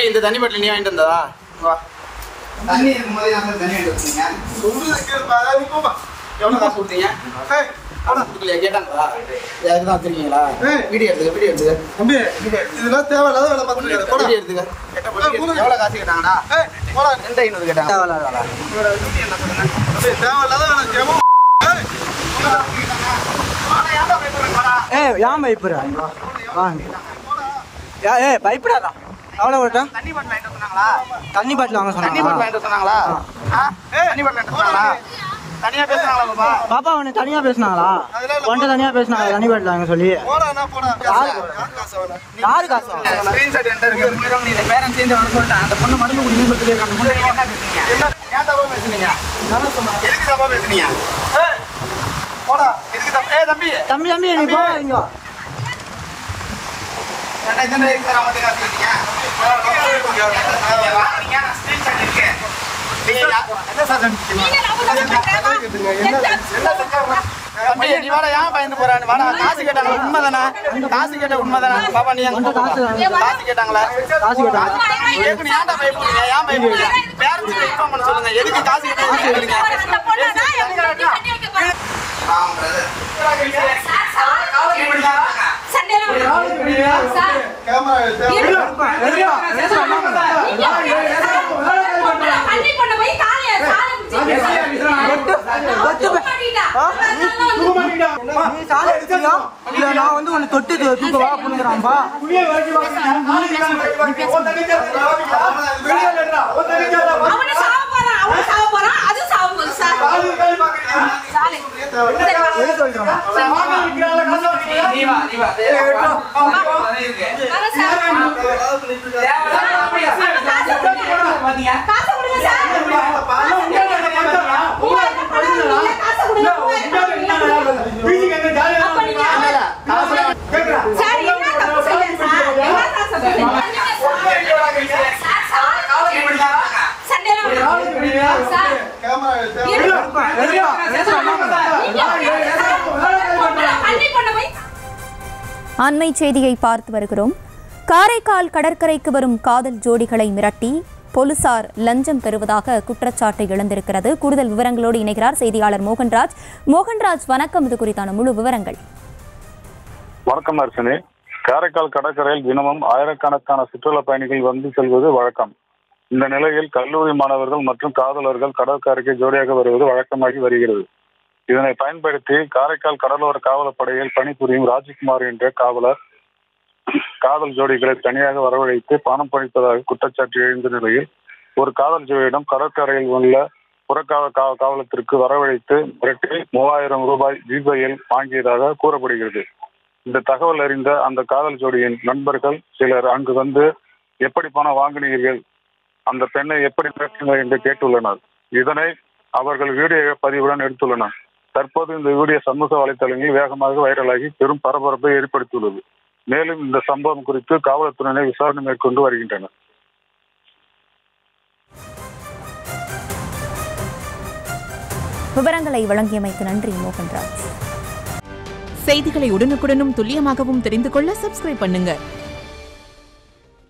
தம்பி இந்த தண்ணி பாட்டில் நீ வாங்கிட்டு வந்ததா வா தண்ணி இருக்கும்போது நான் தண்ணி எடுத்து வந்தீங்க எவ்வளோ காசு கொடுத்தீங்க காசு கொடுக்கலையா கேட்டாங்களா அதுக்கு தான் வச்சிருக்கீங்களா வீடியோ எடுத்துக்க வீடியோ எடுத்துக்க தம்பி இதெல்லாம் தேவையில்லாத வேலை பார்த்துட்டு போடா வீடியோ எடுத்துக்க கேட்டா போட்டு எவ்வளோ காசு கேட்டாங்கடா ஏய், போடா ரெண்டு ஐநூறு கேட்டாங்க தம்பி தேவையில்லாத வேலை கேமோ ஏய் ஏன் பயப்படுற வாங்க ஏ ஏய் பயப்படாதா எவ்வளோ ஓட்டா தண்ணி பாட்டில் வாங்கிட்டு வந்தாங்களா தண்ணி பாட்டில் வாங்க தண்ணி பாட்டில் சொன்னாங்க வாங்கிட்டு வந்தாங்களா ஆ? தண்ணி பாட்டில் வாங்கிட்டு வந்தாங்களா தனியாக பேசுனாங்களா பாப்பா பாப்பா அவனை தனியா பேசுனாங்களா உன்ட்ட தனியா பேசுனாங்க தண்ணி பாட்டில் வாங்க சொல்லி போடா என்ன போடா யாரு? யார் காசு வேலை யாரு காசு ஸ்கிரீன்ஷாட் என்கிட்ட இருக்கு மீறவங்க நீ பேரண்ட்ஸ் சேர்ந்து வர சொல்லிட்டேன் அந்த பொண்ணு மருந்து குடிக்கணும்னு சொல்லிட்டு அந்த பொண்ணு நீங்க என்ன பேசுனீங்க ஏன் தப்பா பேசுனீங்க எதுக்கு தப்பா பேசுனீங்க ஏய், போடா எதுக்கு தப்பா ஏய் தம்பி தம்பி தம்பி நீ போ இங்க வா. ஏன்டா இந்த மாதிரி இருக்கிற மாதிரி காசுறீங்க வாங்குறீங்க நான் ஸ்கிரீன்ஷாட் இருக்கு நீங்க யா- என்ன சார் தம்பி நீ வாடா ஏன் பயந்து போறான்னு வாடா காசு கேட்டாங்களா உண்மைதானே காசு கேட்ட உண்மைதானே பாப்பா நீ அங்க காசு போ. காசு கேட்டாங்களா காசு கேட்டாங்க ஏற்கனவே ஏன்டா பயப்படுறீங்க ஏன் பயப்படுறீங்க பேரண்ட்ஸ் இன்ஃபார்ம் பண்ண சொல்லுங்க எதுக்கு காசு கேட்டீங்க ஆம் கேமரா தேவை நீ சாலை எடுத்தியா இல்ல நான் வந்து உன்னை தொட்டு தூ- தூக்கவா புண்ணுங்கிறான்பா எது சொல்றான் நீ வா நீ வா காசு கொடுங்க சார் மூவாயிரம் பணம் இல்ல, காசு கொடுங்க மூவாயிரம் பணம் இல்ல. அப்ப நீங்க சார் என்ன தப்பு செய்யல சார் என்ன சார் சொல்றீங்க சண்டையில விடுங்க. சார் கேமரா தேவை இருங்க. எதுடா? எதுடா? தண்ணி கொண்டு போய் அண்மை செய்தியை பார்த்து வருகிறோம் காரைக்கால் கடற்கரைக்கு வரும் காதல் ஜோடிகளை மிரட்டி போலீசார் லஞ்சம் பெறுவதாக குற்றச்சாட்டு எழுந்திருக்கிறது கூடுதல் விவரங்களோடு இணைகிறார் செய்தியாளர் மோகன்ராஜ் மோகன்ராஜ் வணக்கம் இது குறித்தான முழு விவரங்கள் வணக்கம் அர்ச்சனி காரைக்கால் கடற்கரையில் தினமும் ஆயிரக்கணக்கான சுற்றுலா பயணிகள் வந்து செல்வது வழக்கம் இந்த நிலையில் கல்லூரி மாணவர்கள் மற்றும் காதலர்கள் கடற்கரைக்கு ஜோடியாக வருவது வழக்கமாகி வருகிறது இதனை பயன்படுத்தி காரைக்கால் கடலோர காவலர் படையில் பணிபுரியும் ராஜ்குமார் என்ற காவலர் காதல் ஜோடிகளை தனியாக வரவழைத்து பணம் பணிப்பதாக குற்றச்சாட்டு எழுந்த நிலையில் ஒரு காதல் ஜோடியிடம் கடற்கரையில் உள்ள புறக்காவல் கா- காவலத்திற்கு வரவழைத்து மிரட்டி மூவாயிரம் ரூபாய் ஜிபையில் வாங்கியதாக கூறப்படுகிறது இந்த தகவல் அறிந்த அந்த காதல் ஜோடியின் நண்பர்கள் சிலர் அங்கு வந்து எப்படி பணம் வாங்கினீர்கள் அந்த பெண்ணை எப்படி மிரட்டினர் என்று கேட்டுள்ளனர் இதனை அவர்கள் வீடியோ பதிவுடன் எடுத்துள்ளனர் தற்போது இந்த வீடியோ சமூக வலைதளங்களில் வேகமாக வைரலாகி பெரும் பரபரப்பை ஏற்படுத்தியுள்ளது மேலும் இந்த சம்பவம் குறித்து காவல்துறையினர் விசாரணை மேற்கொண்டு வருகின்றனர் விவரங்களை வழங்கியமைக்கு நன்றி மோகன்ராஜ் செய்திகளை உடனுக்குடனும் துல்லியமாகவும் தெரிந்து கொள்ள சப்ஸ்கிரைப் பண்ணுங்க